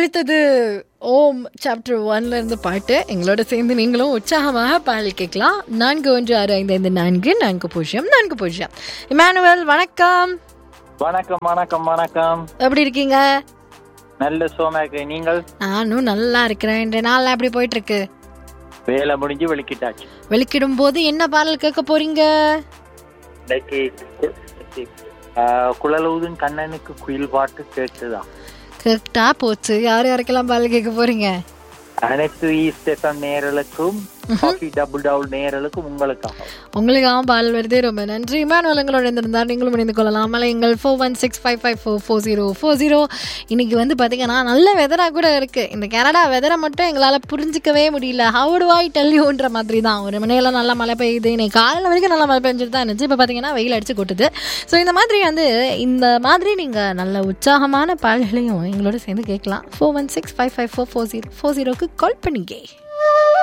ஒழித்தது ஓம் chapter ஒன்ல இருந்து பாட்டு எங்களோட சேர்ந்து நீங்களும் உற்சாகமாக பாடல் கேட்கலாம் நான்கு ஒன்று ஆறு ஐந்து ஐந்து நான்கு நான்கு பூஜ்ஜியம் நான்கு பூஜ்ஜியம் இமானுவல் வணக்கம் வணக்கம் வணக்கம் வணக்கம் எப்படி இருக்கீங்க நல்ல சோமாக்கு நீங்கள் நானும் நல்லா இருக்கிறேன் இந்த நாள் எப்படி போயிட்டு இருக்கு வேலை முடிஞ்சு வெளிக்கிட்டாச்சு வெளிக்கிடும் போது என்ன பாடல் கேட்க போறீங்க இன்னைக்கு ஆஹ், குழலூதும் கண்ணனுக்கு குயில் பாட்டு கேட்டுதான் கரெக்டா போச்சு யார் யாருக்கெல்லாம் பாடல் கேட்க போறீங்க அனைத்து ஈஸ்டேஷன் நேரலுக்கும் காஃபி டபுள் டபுள் நேரலுக்கும் உங்களுக்காக உங்களுக்காக பாடல் வருது ரொம்ப நன்றி இமானுவல் எங்களோட இருந்திருந்தார் நீங்களும் இணைந்து கொள்ளலாம் எங்கள் four one six five five four four zero four zero இன்னைக்கு வந்து பார்த்தீங்கன்னா நல்ல வெதராக கூட இருக்குது இந்த கனடா வெதரை மட்டும் எங்களால் புரிஞ்சிக்கவே முடியல ஹவுடு வாய் டெல்யூன்ற மாதிரி தான் ஒரு மணியெல்லாம் நல்லா மழை பெய்யுது இன்னைக்கு காலையில் வரைக்கும் நல்லா மழை பெஞ்சிட்டு தான் இருந்துச்சு இப்போ பார்த்தீங்கன்னா வெயில் அடிச்சு கொட்டுது ஸோ இந்த மாதிரி வந்து இந்த மாதிரி நீங்கள் நல்ல உற்சாகமான பாடல்களையும் எங்களோட சேர்ந்து கேட்கலாம் four one six five five four four zero four ஜீரோக்கு கால் பண்ணிங்க